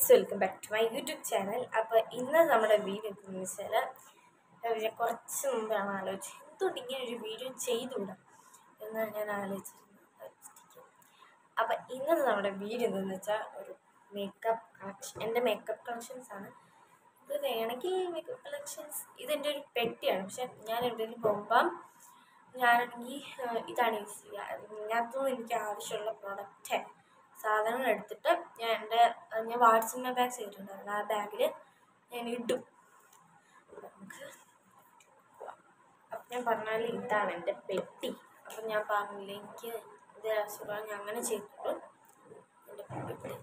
guys welcome back to my YouTube channel അപ്പോൾ ഇന്ന് നമ്മുടെ വീഡിയോ എന്താണെന്ന് വെച്ചാൽ ഞാൻ കുറച്ച് മുമ്പാണ് ആലോചിച്ചത് എന്തുകൊണ്ട് ഇങ്ങനെ ഒരു വീഡിയോ ചെയ്തുകൂടാ എന്ന് ഞാൻ ആലോചിച്ചിരുന്നു അപ്പം ഇന്നത്തെ നമ്മുടെ വീഡിയോ എന്താണെന്ന് വെച്ചാൽ ഒരു മേക്കപ്പ് കളക്ഷൻ എൻ്റെ മേക്കപ്പ് കളക്ഷൻസ് ആണ് ഇത് വേണമെങ്കിൽ മേക്കപ്പ് കളക്ഷൻസ് ഇതെൻ്റെ ഒരു പെട്ടിയാണ് പക്ഷെ ഞാൻ എവിടെയെങ്കിലും പോകുമ്പം ഞാനാണെങ്കിൽ ഇതാണ് യൂസ് ചെയ്യുക ഇതിനകത്തുനിന്ന് എനിക്ക് ആവശ്യമുള്ള പ്രോഡക്റ്റ് സാധനങ്ങൾ എടുത്തിട്ട് ഞാൻ എൻ്റെ ഞാൻ വാട്സപ്പ് ബാഗ് ചെയ്തിട്ടുണ്ടായിരുന്നു ആ ബാഗിൽ ഞാൻ ഇടും നമുക്ക് അപ്പം ഞാൻ പറഞ്ഞാൽ ഇതാണ് എൻ്റെ പെട്ടി അപ്പം ഞാൻ പറഞ്ഞില്ല എനിക്ക് ഇത് ആവശ്യമാണ് ഞാൻ അങ്ങനെ ചെയ്തിട്ടുള്ളൂ എൻ്റെ പെട്ടി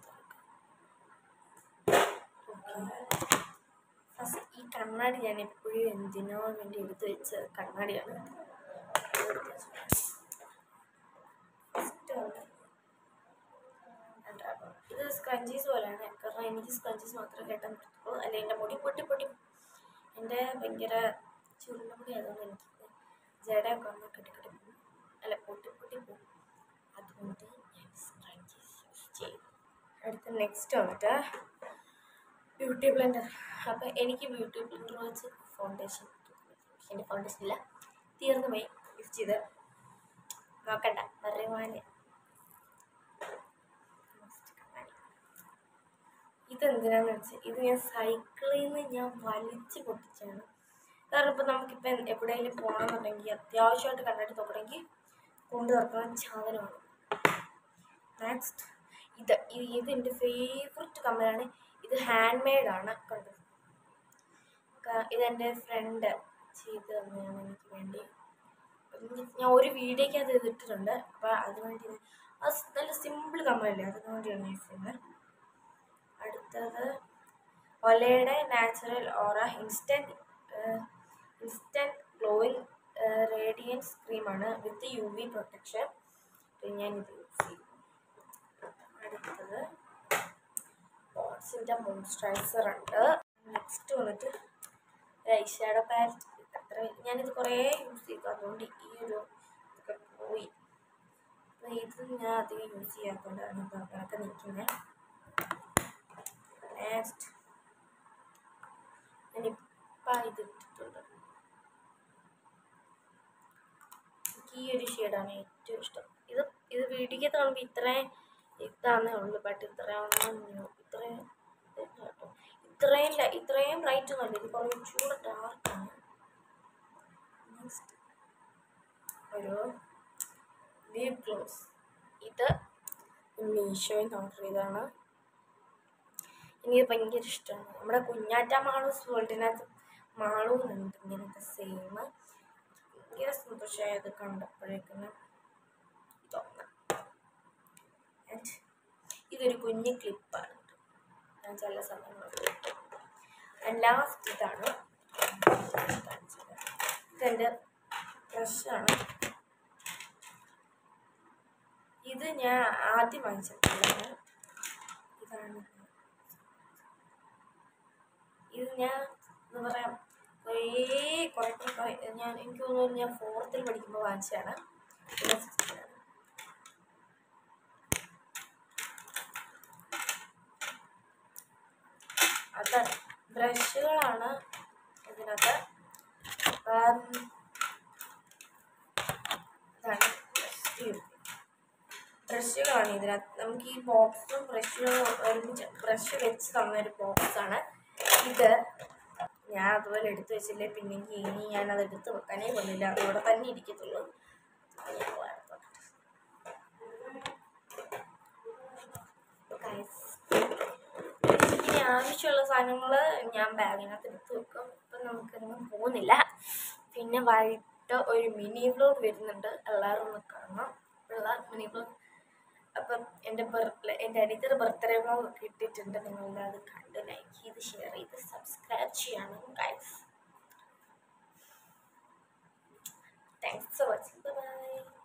ഫസ്റ്റ് ഈ കണ്ണാടി ഞാൻ എപ്പോഴും എന്തിനോ വേണ്ടി എടുത്ത് വെച്ച കണ്ണാടിയാണ് ഫസ്റ്റ് ഇത് സ്ക്രഞ്ചീസ് പോലെയാണ് കാരണം എനിക്ക് സ്ക്രഞ്ചീസ് മാത്രമേ കേട്ടാൻ പറ്റുള്ളൂ അല്ല എൻ്റെ മുടി പൊട്ടി പൊട്ടി എൻ്റെ ഭയങ്കര ചുരുളമുടി ആയതുകൊണ്ട് എനിക്ക് ജടയൊക്കെ ഒന്ന് കെട്ടി കെട്ടി പോകും അല്ല പൊട്ടി പൊട്ടി പോകും അതുകൊണ്ട് ഞാൻ സ്ക്രഞ്ചീസ് യൂസ് ചെയ്യും അടുത്ത നെക്സ്റ്റ് വന്നിട്ട് ബ്യൂട്ടി ബ്ലെൻഡർ അപ്പോൾ എനിക്ക് ബ്യൂട്ടി ബ്ലെൻഡർ വെച്ച് ഫൗണ്ടേഷൻ എൻ്റെ ഫൗണ്ടേഷൻ ഇല്ല തീർന്നു പോയി യൂസ് ചെയ്ത് നോക്കണ്ട പറയുവാന് ഇതെന്തിനാന്ന് വെച്ചാൽ ഇത് ഞാൻ സൈക്കിളിൽ നിന്ന് ഞാൻ വലിച്ച് പൊട്ടിച്ചാണ് കാരണം ഇപ്പം നമുക്കിപ്പം എവിടെയെങ്കിലും പോകണമെന്നുണ്ടെങ്കിൽ അത്യാവശ്യമായിട്ട് കണ്ടിട്ട് നോക്കണമെങ്കിൽ കൊണ്ട് തുറക്കുന്ന സാധനമാണ് നെക്സ്റ്റ് ഇത് ഇത് എൻ്റെ ഫേവററ്റ് കമ്മലാണ് ഇത് ഹാൻഡ് മെയ്ഡാണ് കണ്ടത് ഇതെൻ്റെ ഫ്രണ്ട് ചെയ്ത് തന്നെയാണ് എനിക്ക് വേണ്ടി ഞാൻ ഒരു വീഡിയോയ്ക്ക് അത് ഇട്ടിട്ടുണ്ട് അപ്പോൾ അതിനുവേണ്ടി അത് നല്ല സിമ്പിൾ കമ്മലല്ലേ അതിനു വേണ്ടിയാണ് യൂസ് ചെയ്യുന്നത് അടുത്തത് ഒലയുടെ natural aura instant instant glowing radiance ക്രീമാണ് വിത്ത് യു വി പ്രൊട്ടക്ഷൻ ഞാൻ ഇത് യൂസ് ചെയ്യും അടുത്തത് ബോട്ട്സിൻ്റെ മോയ്സ്ചറൈസർ ഉണ്ട് നെക്സ്റ്റ് വന്നിട്ട് ഐഷാഡോ പാലറ്റ് അത്ര ഞാനിത് കുറേ യൂസ് ചെയ്തു അതുകൊണ്ട് ഈ ഒരു ഇതൊക്കെ പോയി ഇത് ഞാൻ അധികം യൂസ് ചെയ്യാത്തതുകൊണ്ടാണ് ഇത് അങ്ങനെയൊക്കെ നിൽക്കുന്നത് നെക്സ്റ്റ് ഞാനിപ്പം ഇത് ഇട്ടിട്ടുണ്ട് എനിക്ക് ഈ ഒരു ഷെയ്ഡാണ് ഏറ്റവും ഇഷ്ടം ഇത് ഇത് വീടിക്കകത്ത് കാണുമ്പോൾ ഇത്രയും ഇതാണേ ഉള്ളൂ ബട്ട് ഇത്രയും ഇത്രയും കേട്ടോ ഇത്രയും ഇത്രയും ബ്രൈറ്റ് ഒന്നുമല്ല ഇത് കുറച്ചുകൂടെ ഡാർക്കാണ് നെക്സ്റ്റ് ഒരു ലിപ് ഗ്ലോസ് ഇത് മീഷോയിൽ നിന്ന് ഓർഡർ ചെയ്തതാണ് എനിക്ക് ഭയങ്കര ഇഷ്ടമാണ് നമ്മുടെ കുഞ്ഞാറ്റ മാളൂസ് വേൾഡിനകത്ത് മാളൂന്നുണ്ട് ഇങ്ങനത്തെ സെയിം ഭയങ്കര സന്തോഷമായത് കണ്ടപ്പോഴേക്കും തോന്നാം ആൻഡ് ഇതൊരു കുഞ്ഞ് ക്ലിപ്പാണ് ഞാൻ ചില സമയങ്ങളിൽ ആൻഡ് ലാസ്റ്റ് ഇതാണ് ഇതെൻ്റെ ബ്രഷാണ് ഇത് ഞാൻ ആദ്യം വാങ്ങിച്ചിട്ടുള്ളത് ഇതാണ് ഇത് ഞാൻ എന്താ പറയാ കുറേ കുറേ കുറേ ഞാൻ എനിക്ക് തോന്നുന്നു ഞാൻ ഫോർത്തിൽ പഠിക്കുമ്പോൾ വാങ്ങിച്ചതാണ് പിന്നെ സിക്സ്ത്തിലാണ് അത് ബ്രഷുകളാണ് ഇതിനകത്ത് ഇതാണ് ബ്രഷുകളാണ് ഇതിനകത്ത് നമുക്ക് ഈ ബോക്സും ബ്രഷുകളും ഒരുമിച്ച് ബ്രഷ് വെച്ച് തന്നൊരു ബോക്സാണ് ഇത് ഞാൻ അതുപോലെ എടുത്തു വെച്ചില്ലേ പിന്നെ ഇനി ഞാനത് എടുത്ത് വെക്കാനേ കൊള്ളില്ല അതോടെ തന്നെ ഇരിക്കത്തുള്ളൂ ഇനി ആവശ്യമുള്ള സാധനങ്ങൾ ഞാൻ ബാഗിനകത്ത് എടുത്ത് വെക്കും ഇപ്പം നമുക്കൊന്നും പോകുന്നില്ല പിന്നെ വൈകിട്ട് ഒരു മിനി വ്ലോഗ് വരുന്നുണ്ട് എല്ലാവരും ഒന്ന് കാണണം ഉള്ള മിനി വ്ലോഗ് അപ്പം എൻ്റെ ബർത്ത് എൻ്റെ അനിയത്തിയുടെ ബർത്ത്ഡേ വ്ലോഗ് ഒക്കെ ഇട്ടിട്ടുണ്ട് നിങ്ങളുടെ അത് കണ്ട് ലൈക്ക് ചെയ്ത് ഷെയർ ചെയ്ത് സബ്സ്ക്രൈബ് ചെയ്യണം guys thanks for watching by